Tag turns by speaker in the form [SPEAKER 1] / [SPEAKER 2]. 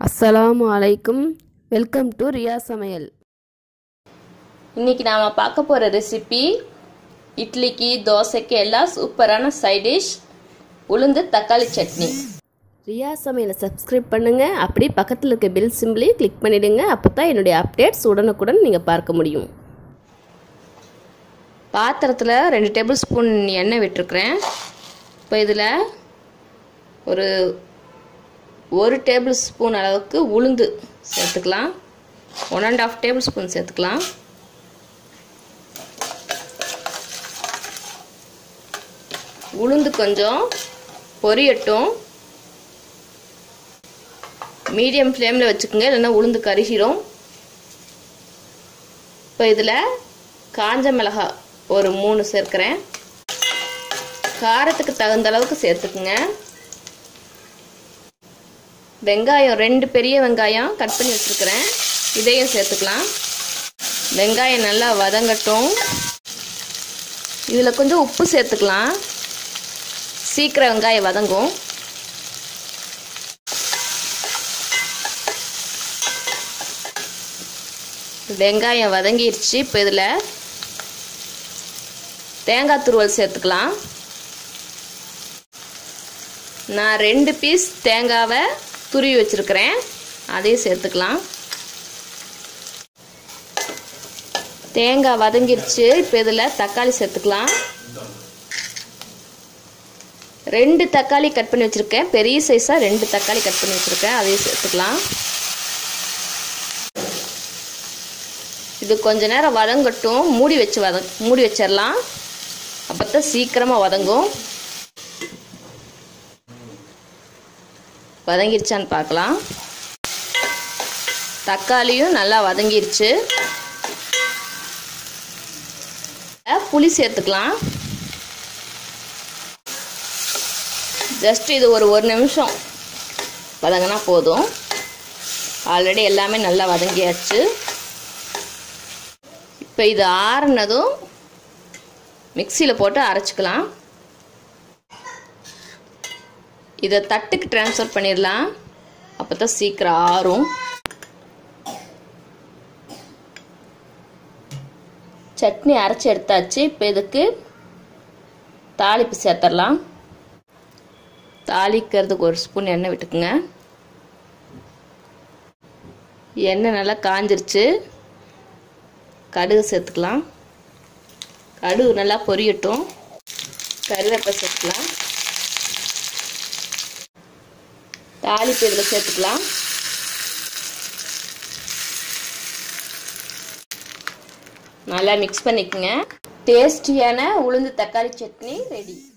[SPEAKER 1] அஸ்ஸலாமு அலைக்கும் welcome to Riya சமையல்
[SPEAKER 2] இன்னைக்கு நாம் பார்க்க போகிற ரெசிபி இட்லிக்கு தோசைக்கு எல்லாம் சூப்பரான சைட் டிஷ் உளுந்து தக்காளி சட்னி
[SPEAKER 1] ரியா சமையலை சப்ஸ்கிரைப் பண்ணுங்க அப்படி பக்கத்தில் இருக்க பெல் சிம்பிளையும் கிளிக் பண்ணிடுங்க அப்போ தான் என்னுடைய அப்டேட்ஸ் உடனுக்குடன் நீங்கள் பார்க்க முடியும்
[SPEAKER 2] பாத்திரத்தில் ரெண்டு டேபிள் ஸ்பூன் எண்ணெய் விட்டுருக்குறேன் இப்போ இதில் ஒரு ஒரு டேபிள் ஸ்பூன் அளவுக்கு உளுந்து சேர்த்துக்கலாம் one and half tablespoon சேர்த்துக்கலாம் உளுந்து கொஞ்சம் பொரியட்டும் மீடியம் ஃப்ளேமில் வச்சுக்கோங்க இல்லைன்னா உளுந்து கருகிரும் இப்போ இதில் காஞ்ச மிளகாய் ஒரு மூணு சேர்க்குறேன் காரத்துக்கு தகுந்த அளவுக்கு சேர்த்துக்குங்க வெங்காயம் ரெண்டு பெரிய வெங்காயம் கட் பண்ணி வச்சுருக்கிறேன் இதையும் சேர்த்துக்கலாம் வெங்காயம் நல்லா வதங்கட்டும் இதில் கொஞ்சம் உப்பு சேர்த்துக்கலாம் சீக்கிரம் வெங்காயம் வதங்கும் வெங்காயம் வதங்கிடுச்சு இப்போ இதில் தேங்காய் துருவல் சேர்த்துக்கலாம் நான் ரெண்டு பீஸ் தேங்காவை துருவி வச்சுருக்கிறேன் அதையும் சேர்த்துக்கலாம் தேங்காய் வதங்கிருச்சு இப்போ இதில் தக்காளி சேர்த்துக்கலாம் ரெண்டு தக்காளி கட் பண்ணி வச்சுருக்கேன் பெரிய சைஸாக ரெண்டு தக்காளி கட் பண்ணி வச்சுருக்கேன் அதையும் சேர்த்துக்கலாம் இது கொஞ்ச நேரம் வதங்கட்டும் மூடி வச்சு வத மூடி வச்சிடலாம் அப்போ தான் சீக்கிரமாக வதங்கும் வதங்கிருச்சான்னு பார்க்கலாம் தக்காளியும் நல்லா வதங்கிருச்சு புளி சேர்த்துக்கலாம் ஜஸ்ட் இது ஒரு ஒரு நிமிஷம் வதங்கினா போதும் ஆல்ரெடி எல்லாமே நல்லா வதங்கியாச்சு இப்போ இது ஆறுனதும் மிக்சியில் போட்டு அரைச்சிக்கலாம் இதை தட்டுக்கு ட்ரான்ஸ்ஃபர் பண்ணிடலாம் அப்போ தான் சீக்கிரம் ஆறும் சட்னி அரைச்சி எடுத்தாச்சு இப்போ இதுக்கு தாளிப்பு சேர்த்துடலாம் தாளிக்கிறதுக்கு ஒரு ஸ்பூன் எண்ணெய் விட்டுக்குங்க எண்ணெய் நல்லா காஞ்சிருச்சு கடுகு சேர்த்துக்கலாம் கடுகு நல்லா பொரியட்டும் கருவேப்பை சேர்த்துக்கலாம் தாளிப்பு இதில் சேர்த்துக்கலாம் நல்லா மிக்ஸ் பண்ணிக்கோங்க டேஸ்டியான உளுந்து தக்காளி சட்னி ரெடி